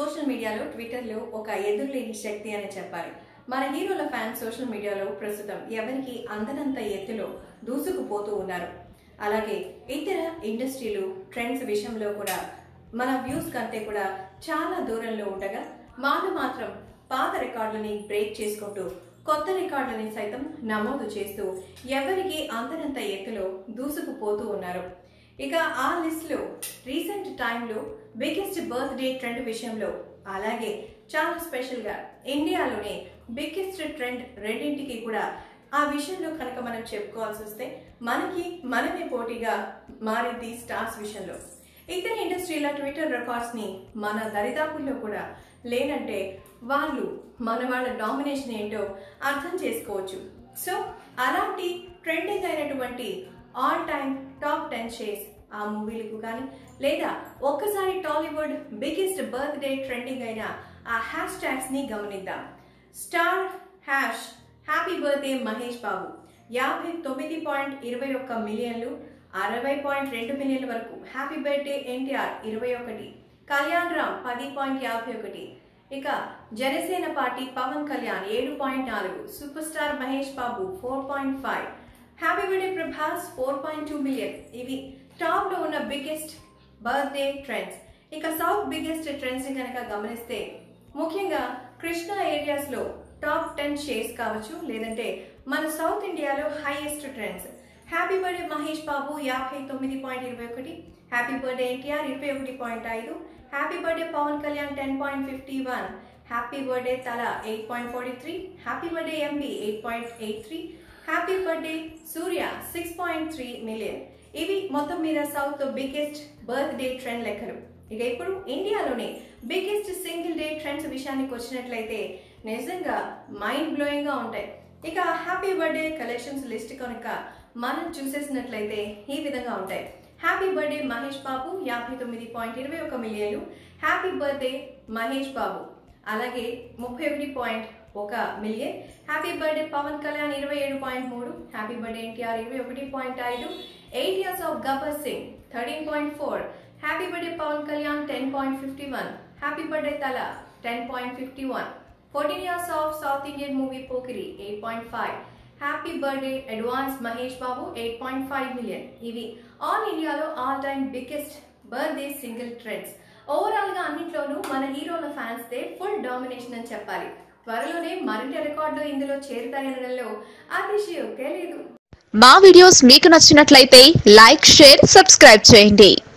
social మీడియాలో ట్విట్టర్లో ఒక ఎదురులేని శక్తి అని చెప్పాలి మన హీరోల ఫ్యాన్స్ సోషల్ మీడియాలో ప్రస్తుతం ఎవరికి అందనంత ఎత్తులో దూసుకుపోతూ ఉన్నారు అలాగే ఇతర ఇండస్ట్రీలు ట్రెండ్స్ విషయంలో కూడా మన వ్యూస్ కంటే కూడా చాలా దూరంలో ఉండగా వాళ్ళు మాత్రం పాత రికార్డులని బ్రేక్ చేసుకుంటూ కొత్త రికార్డులని సైతం నమోదు చేస్తూ ఎవరికి అందనంత ఎత్తులో దూసుకుపోతూ ఉన్నారు ఇక ఆ లిస్ట్ లో రీసెంట్ టైంలో బిగ్గెస్ట్ బర్త్డే ట్రెండ్ విషయంలో అలాగే చాలా స్పెషల్ గా ఇండియాలోనే బిగ్గెస్ట్ ట్రెండ్ రెండింటికి కూడా ఆ విషయంలో కనుక మనం చెప్పుకోవాల్సి వస్తే మనకి మనమే పోటీగా మారింది స్టార్స్ విషయంలో ఇతర ఇండస్ట్రీల ట్విట్టర్ రికార్డ్స్ ని మన దరిదాపుల్లో కూడా లేనంటే వాళ్ళు మన వాళ్ళ డామినేషన్ ఏంటో అర్థం చేసుకోవచ్చు సో అలాంటి ట్రెండింగ్ అయినటువంటి ఆల్ టైమ్ టాప్ టెన్ షేస్ ఆ మూవీలకు కానీ లేదా ఒక్కసారి టాలీవుడ్ బిగ్గెస్ట్ బర్త్డే ట్రెండింగ్ అయిన ఆ హ్యాష్ ట్యాగ్స్ ని గమనిద్దాం star hash happy birthday Mahesh Babu యాభై తొమ్మిది పాయింట్ ఇరవై ఒక్క మిలియన్లు అరవై పాయింట్ రెండు మిలియన్ల వరకు హ్యాపీ బర్త్డే ఎన్టీఆర్ ఇరవై ఒకటి కళ్యాణ్ రామ్ పది పాయింట్ యాభై ఒకటి ఇక జనసేన పార్టీ పవన్ కళ్యాణ్ ఏడు పాయింట్ నాలుగు super star Mahesh Babu four point five happy birthday Prabhas four point two million ఇవి టాప్ లో ఉన్న బిగ్గెస్ట్ బర్త్డే ట్రెండ్స్ ఇక సౌత్ బిగ్గెస్ట్ ట్రెండ్స్ ని కనుక గమనిస్తే ముఖ్యంగా కృష్ణా ఏరియాస్ లో టాప్ టెన్ షేర్స్ కావచ్చు లేదంటే మన సౌత్ ఇండియాలో highest trends happy birthday Mahesh Babu యాభై తొమ్మిది పాయింట్ ఇరవై ఒకటి హ్యాపీ బర్త్డే ఎన్టీఆర్ ఇరవై ఒకటి పాయింట్ ఐదు happy birthday Pawan Kalyan ten point fifty one happy birthday Thala eight point forty three happy birthday MB eight point eight three happy birthday Suriya six point three million ఇవి మొత్తం మీద సౌత్ బిగ్గెస్ట్ బర్త్డే ట్రెండ్ లెక్కలు ఇక ఇప్పుడు ఇండియాలోనే బిగ్గెస్ట్ సింగిల్ డే ట్రెండ్స్ విషయానికి వచ్చినట్లయితే నిజంగా మైండ్ బ్లోయింగ్ గా ఉంటాయి ఇక హ్యాపీ బర్త్డే కలెక్షన్స్ లిస్ట్ కనుక మనం చూసేసినట్లయితే ఈ విధంగా ఉంటాయి హ్యాపీ బర్త్డే మహేష్ బాబు యాభై తొమ్మిది పాయింట్ ఇరవై ఒక మిలియన్లు హ్యాపీ బర్త్డే మహేష్ బాబు అలాగే ముప్పై ఒకటి పాయింట్ ఒక million happy birthday Pawan Kalyan ఇరవై ఏడు పాయింట్ మూడు హ్యాపీ బర్త్డే ఎన్టీఆర్ ఇరవై ఒకటి పాయింట్ ఐదు eight years of Gabbar Singh thirteen point four happy birthday Pawan Kalyan ten point fifty one happy birthday Thala ten point fifty one fourteen years of south Indian movie Pokiri eight point five happy birthday advance Mahesh Babu eight point five million ఇవి all ఇండియాలో all time biggest birthday single trends overall గా అన్నింటిలోనూ మన హీరోల fans they full domination అని చెప్పాలి త్వరలోనే మరిన్ని రికార్డులు ఇందులో చేరుతాయనడంలో అతిశయోక్తే లేదు మా వీడియోస్ మీకు నచ్చినట్లయితే లైక్ షేర్ సబ్స్క్రైబ్ చేయండి